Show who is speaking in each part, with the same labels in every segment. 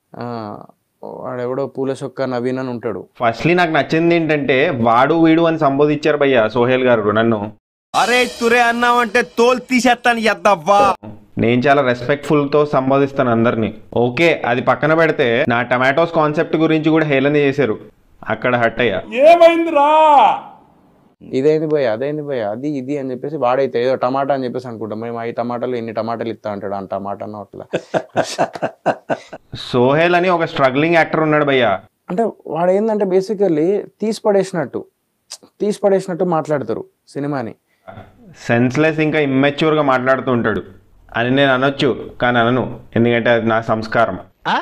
Speaker 1: ఆ, వాడెవడో పూల చొక్క నవీన్ అని ఉంటాడు
Speaker 2: ఫస్ట్లీ నాకు నచ్చింది ఏంటంటే వాడు వీడు అని సంబోధించారు భయ్య సోహెల్ గారు నన్ను
Speaker 3: అరే తురే అన్నావంటే తోలు తీసేస్తాను ఎద్దవ్వా
Speaker 2: నేను చాలా రెస్పెక్ట్ఫుల్ తో సంబోధిస్తాను అందరినీ ఓకే అది పక్కన పెడితే నా టమాటోస్ కాన్సెప్ట్ గురించి కూడా హేళన చేశారు అక్కడ హట్ అయ్యా
Speaker 1: ఇదేంది భయ అదేంది భయ అది ఇది అని చెప్పేసి వాడైతే ఏదో టమాటా అని చెప్పేసి అనుకుంటాం మేము ఐదు టమాటాలు ఎన్ని టమాటాలు ఇస్తా అంటాడు ఆ టమాటా అన్న అట్లా
Speaker 2: సోహెల్ అని ఒక స్ట్రగ్లింగ్ యాక్టర్ ఉన్నాడు భయ్య
Speaker 1: అంటే వాడు ఏంటంటే బేసికల్లీ తీసి పడేసినట్టు తీసి పడేసినట్టు మాట్లాడతారు సినిమాని
Speaker 2: సెన్స్లెస్ ఇంకా immature గా మాట్లాడుతూ ఉంటాడు అని నేను అనొచ్చు కానీ అనను ఎందుకంటే అది నా సంస్కారం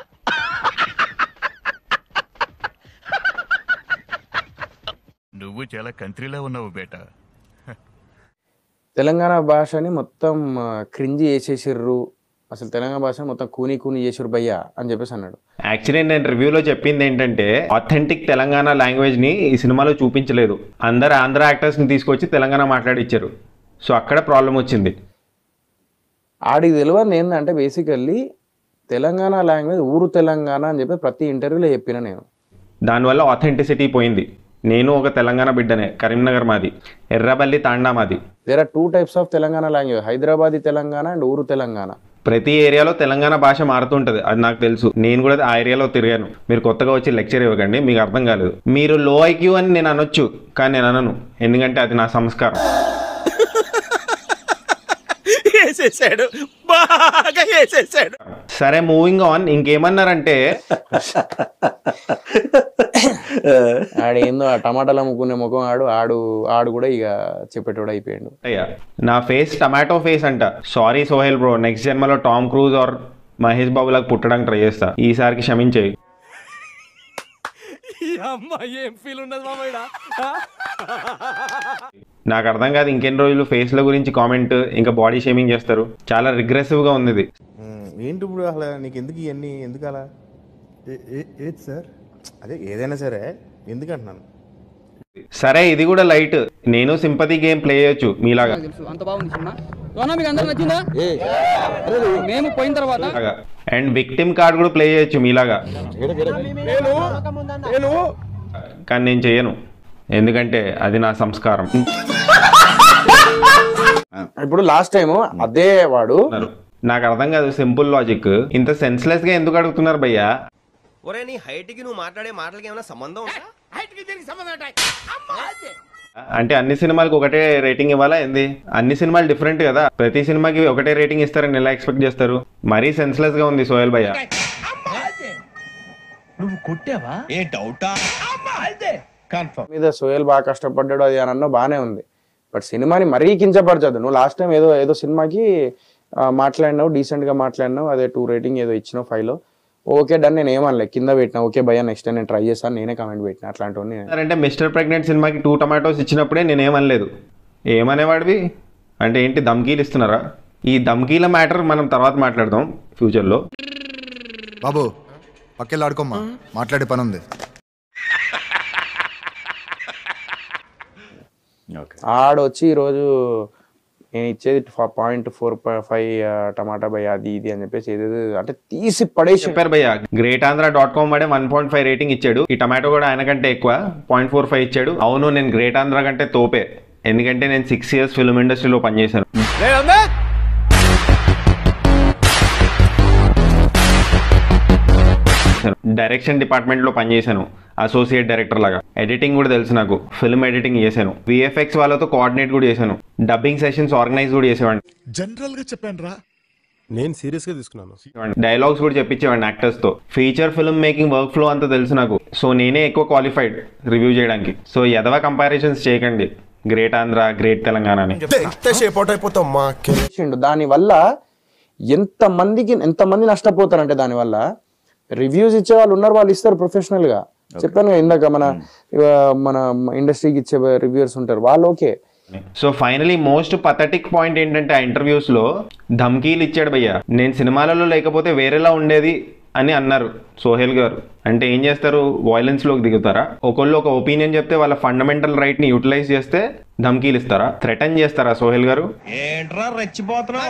Speaker 4: నువ్వు చాలా కంట్రీలో ఉన్నావు బేటా
Speaker 1: తెలంగాణ భాషని మొత్తం క్రింజి చేసేసిర్రు అసలు తెలంగాణ భాష మొత్తం కూని కూని చేసిర్రు భయ్యా అని చెప్పేసి అన్నాడు
Speaker 2: యాక్చువల్లీ నేను రివ్యూలో చెప్పింది ఏంటంటే ఆథెంటిక్ తెలంగాణ లాంగ్వేజ్ ని ఈ సినిమాలో చూపించలేదు అందరు ఆంధ్ర యాక్టర్స్ ని తీసుకొచ్చి తెలంగాణ మాట్లాడిచ్చారు సో అక్కడ ప్రాబ్లం వచ్చింది
Speaker 1: ఆడికి తెలియదు ఏంటంటే బేసికల్లీ తెలంగాణ లాంగ్వేజ్ ఊరు తెలంగాణ అని చెప్పి ప్రతి ఇంటర్వ్యూలో చెప్పిన నేను
Speaker 2: దానివల్ల ఆథెంటిసిటీ పోయింది నేను ఒక తెలంగాణ బిడ్డనే కరీంనగర్ మాది ఎర్రబల్లి తాండా మాది
Speaker 1: there are two types of Telangana language Hyderabadi Telangana and ఊరు తెలంగాణ
Speaker 2: ప్రతి ఏరియాలో తెలంగాణ భాష మారుతుంటది అది నాకు తెలుసు నేను కూడా ఆ ఏరియాలో తిరిగాను మీరు కొత్తగా వచ్చి లెక్చర్ ఇవ్వకండి మీకు అర్థం కాలేదు మీరు లో ఐక్యూ అని నేను అనొచ్చు కానీ నేను అనను ఎందుకంటే అది నా సంస్కారం
Speaker 3: వేసేసాడు బాగా వేసేసాడు
Speaker 2: సరే మూవింగ్ ఆన్ ఇంకేమన్నారంటే
Speaker 1: ఆడు ఏందో ఆ టమాటాలు అమ్ముకునే ముఖం ఆడు ఆడు ఆడు కూడా ఇక చెప్పేటోడు అయిపోయాడు
Speaker 2: అయ్యా నా ఫేస్ టమాటో ఫేస్ అంట సారీ సోహెల్ బ్రో నెక్స్ట్ జన్మలో Tom Cruise or Mahesh Babu లాగా పుట్టడానికి ట్రై చేస్తా ఈసారికి క్షమించేయి
Speaker 3: అమ్మాయి ఏం ఫీల్ ఉన్నది మామయ్య
Speaker 2: నాకు అర్థం కాదు ఇంకెన్ని రోజులు ఫేస్ల గురించి కామెంట్ ఇంకా బాడీ షేమింగ్ చేస్తారు చాలా రిగ్రెసివ్ గా ఉంది ఇది
Speaker 5: ఏంటి ఇప్పుడు అసలు నీకు ఎందుకు ఇవన్నీ ఎందుకు అలా ఏది సార్ అదే ఏదైనా సరే ఎందుకు అంటున్నాను
Speaker 2: సరే ఇది కూడా లైట్ నేను సింపతి గేమ్ ప్లే చేయొచ్చు మీలాగా
Speaker 6: అంత బాగుంది సినిమా సోనా మీకు అందరికి నచ్చిందా మేము పోయిన తర్వాత
Speaker 2: అండ్ విక్టిమ్ కార్డ్ కూడా ప్లే చేయొచ్చు మీలాగా కానీ నేను చేయను ఎందుకంటే అది నా సంస్కారం
Speaker 1: ఇప్పుడు లాస్ట్ టైం అదే వాడు
Speaker 2: అన్నారు. నాకు అర్థం కాదు సింపుల్ లాజిక్ ఇంత సెన్స్లెస్ గా ఎందుకు అడుగుతున్నారు భయ్యా
Speaker 3: ఒరే నీ హైట్ కి నువ్వు మాట్లాడే మాటలకి ఏమైనా సంబంధం ఉందా
Speaker 2: అంటే అన్ని సినిమాలకు ఒకటే రేటింగ్ ఇవ్వాలా ఏంది అన్ని సినిమాలు డిఫరెంట్ కదా ప్రతి సినిమాకి ఒకటే రేటింగ్ ఇస్తారని ఎలా ఎక్స్పెక్ట్ చేస్తారు మరీ సెన్స్లెస్ గా ఉంది సోయల్ భయ్య
Speaker 1: మీద సోయల్ బాగా కష్టపడ్డాడు అది అని అన్న బాగానే ఉంది బట్ సినిమాని మరీ కించపరచదు నువ్వు లాస్ట్ టైం ఏదో ఏదో సినిమాకి ఆ, మాట్లాడినావు decent గా మాట్లాడినావు అదే టూ రేటింగ్ ఏదో ఇచ్చినావు ఫైవ్ లో ఓకే డన్ నేను ఏమనలే కింద పెట్టినా ఓకే భయ్యా నెక్స్ట్ టైం నేను ట్రై చేస్తాను నేనే కామెంట్ పెట్టిన అట్లాంటివన్నీ
Speaker 2: అంటే మిస్టర్ ప్రెగ్నెంట్ సినిమాకి టూ టమాటోస్ ఇచ్చినప్పుడే నేనేమనలేదు ఏమనేవాడివి అంటే ఏంటి దమ్కీలు ఇస్తున్నారా ఈ దమ్కీల మ్యాటర్ మనం తర్వాత మాట్లాడదాం ఫ్యూచర్లో
Speaker 7: బాబు పక్కెళ్ళి ఆడుకోమ్మా మాట్లాడే పని ఉంది
Speaker 1: ఆడొచ్చి ఈరోజు నేను ఇచ్చేది పాయింట్ ఫోర్ ఫైవ్ టమాటా భయ్య అది ఇది అని చెప్పేసి ఏదేదో అంటే తీసి పడేసి
Speaker 2: చెప్పారు భయ్య గ్రేట్ ఆంధ్ర డాట్ కామ్ వాడే వన్ పాయింట్ ఫైవ్ రేటింగ్ ఇచ్చాడు ఈ టమాటో కూడా ఆయన కంటే ఎక్కువ పాయింట్ ఫోర్ ఫైవ్ ఇచ్చాడు అవును నేను గ్రేట్ ఆంధ్ర కంటే తోపే ఎందుకంటే నేను సిక్స్ ఇయర్స్ ఫిల్మ్ ఇండస్ట్రీలో పనిచేశాను డైరెక్షన్ డిపార్ట్మెంట్ లో పనిచేశాను అసోసియేట్ డైరెక్టర్ లాగా ఎడిటింగ్ కూడా తెలుసు నాకు ఫిల్మ్ ఎడిటింగ్ చేశాను విఎఫ్ఎక్స్ వాళ్ళతో కోఆర్డినేట్ కూడా చేశాను డబ్బింగ్ సెషన్స్ ఆర్గనైజ్ కూడా చేసేవాడిని
Speaker 4: జనరల్ గా చెప్పాను రా
Speaker 5: నేను సీరియస్గా తీసుకున్నాను
Speaker 2: డైలాగ్స్ కూడా చెప్పించేవాడిని యాక్టర్స్ తో feature film making work flow అంతా తెలుసు నాకు సో నేనే ఎక్కువ క్వాలిఫైడ్ రివ్యూ చేయడానికి సో ఎదవ కంపారిజన్స్ చేయకండి గ్రేట్ ఆంధ్ర గ్రేట్ తెలంగాణ అని
Speaker 5: షేప్ అవుట్ అయిపోతాం మా
Speaker 1: చేసిండు దానివల్ల ఎంత మందికి ఎంత మంది నష్టపోతారంటే దానివల్ల రివ్యూస్ ఇచ్చే వాళ్ళు ఉన్నారు వాళ్ళు ఇస్తారు ప్రొఫెషనల్ గా చెప్పాను కదా ఇందాక మన ఇవ మన ఇండస్ట్రీకి ఇచ్చే రివ్యూర్స్ ఉంటారు వాళ్ళు okay
Speaker 2: so finally most pathetic point ఏంటంటే ఆ ఇంటర్వ్యూస్ లో ధమ్కీలు ఇచ్చాడు భయ్య నేను సినిమాలలో లేకపోతే వేరేలా ఉండేది అని అన్నారు సోహెల్ గారు అంటే ఏం చేస్తారు violence లోకి దిగుతారా ఒకళ్ళు ఒక ఒపీనియన్ చెప్తే వాళ్ళ ఫండమెంటల్ రైట్ని యూటిలైజ్ చేస్తే ధమ్కీలు ఇస్తారా థ్రెటన్ చేస్తారా సోహెల్ గారు
Speaker 3: ఏంట్రా రెచ్చిపోతున్నావు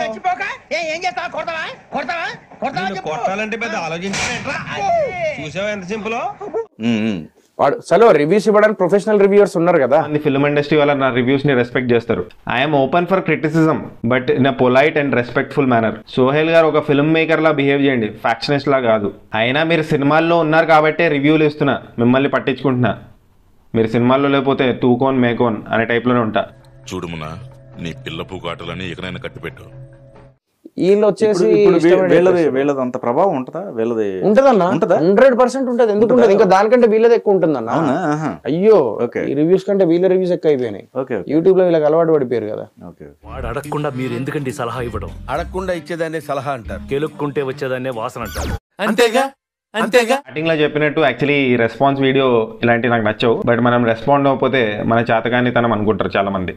Speaker 3: నిన్ను కొట్టాలంటే పెద్ద ఆలోచించానేంట్రా చూసావా ఎంత సింపుల్
Speaker 1: వాడు సలో రివ్యూస్ ఇవ్వడానికి ప్రొఫెషనల్ రివ్యూవర్స్ ఉన్నారు కదా
Speaker 2: మంది ఫిల్మ్ ఇండస్ట్రీ వాళ్ళ నా రివ్యూస్ ని రెస్పెక్ట్ చేస్తారు I'm open for criticism but in a polite and respectful manner Sohel garu ఒక ఫిల్మ్ మేకర్ లా బిహేవ్ చేయండి ఫ్యాక్షనిస్ట్ లా కాదు అయినా మీరు సినిమాల్లో ఉన్నారు కాబట్టే రివ్యూలు ఇస్తున్నా మిమ్మల్ని పట్టించుకుంటున్నా మీరు సినిమాల్లో లేకపోతే తూకోన్ మేకోన్ అనే టైప్లోనే ఉంటా
Speaker 8: చూడుమునా నీ పిల్ల పూకాటలని ఎక్కడైనా కట్టిపెట్టు
Speaker 1: వీళ్ళు వచ్చేసి
Speaker 9: ఇప్పుడు వీ-
Speaker 1: ఇష్టపడే
Speaker 9: వీళ్ళది వీళ్ళది అంత ప్రభావం ఉంటుందా వీళ్ళది
Speaker 1: ఉంటదన్న
Speaker 9: ఉంటదా?
Speaker 1: హండ్రెడ్ పర్సెంట్ ఉంటది ఎందుకు ఉండదు ఇంకా దానికంటే వీళ్ళది ఎక్కువ ఉంటుందన్న
Speaker 9: అవునా ఆహా.
Speaker 1: అయ్యో
Speaker 9: Okay.
Speaker 1: ఈ రివ్యూస్ కంటే వీళ్ళ రివ్యూస్ ఎక్కువ అయిపోయినాయి
Speaker 9: ఓకే ఓకే
Speaker 1: యూట్యూబ్ లో వీళ్ళకి అలవాటు పడిపోయారు కదా
Speaker 9: ఓకే
Speaker 10: వాడు అడగకుండా మీరు ఎందుకండి సలహా ఇవ్వడం
Speaker 3: అడగకుండా ఇచ్చేదాన్ని సలహా అంటారు
Speaker 10: కెలుక్కుంటే వచ్చేదాన్నే వాసన అంటారు
Speaker 3: అంతేగా అంతేగా
Speaker 2: స్టార్టింగ్ లో చెప్పినట్టు యాక్చువల్లీ రెస్పాన్స్ వీడియో ఇలాంటివి నాకు నచ్చవు బట్ మనం రెస్పాండ్ అవ్వకపోతే మన చేతకాని తనం అనుకుంటారు చాలా మంది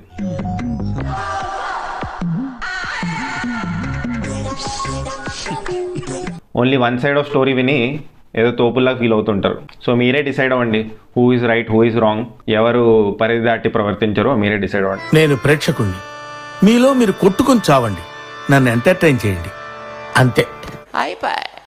Speaker 2: only one side of story విని ఏదో తోపుల్లా ఫీల్ అవుతుంటారు సో మీరే డిసైడ్ అవ్వండి who is right who is wrong ఎవరు పరిధి దాటి ప్రవర్తించారో మీరే డిసైడ్ అవ్వండి
Speaker 3: నేను ప్రేక్షకుణ్ణి మీలో మీరు కొట్టుకొని చావండి నన్ను ఎంటర్టైన్ చేయండి అంతే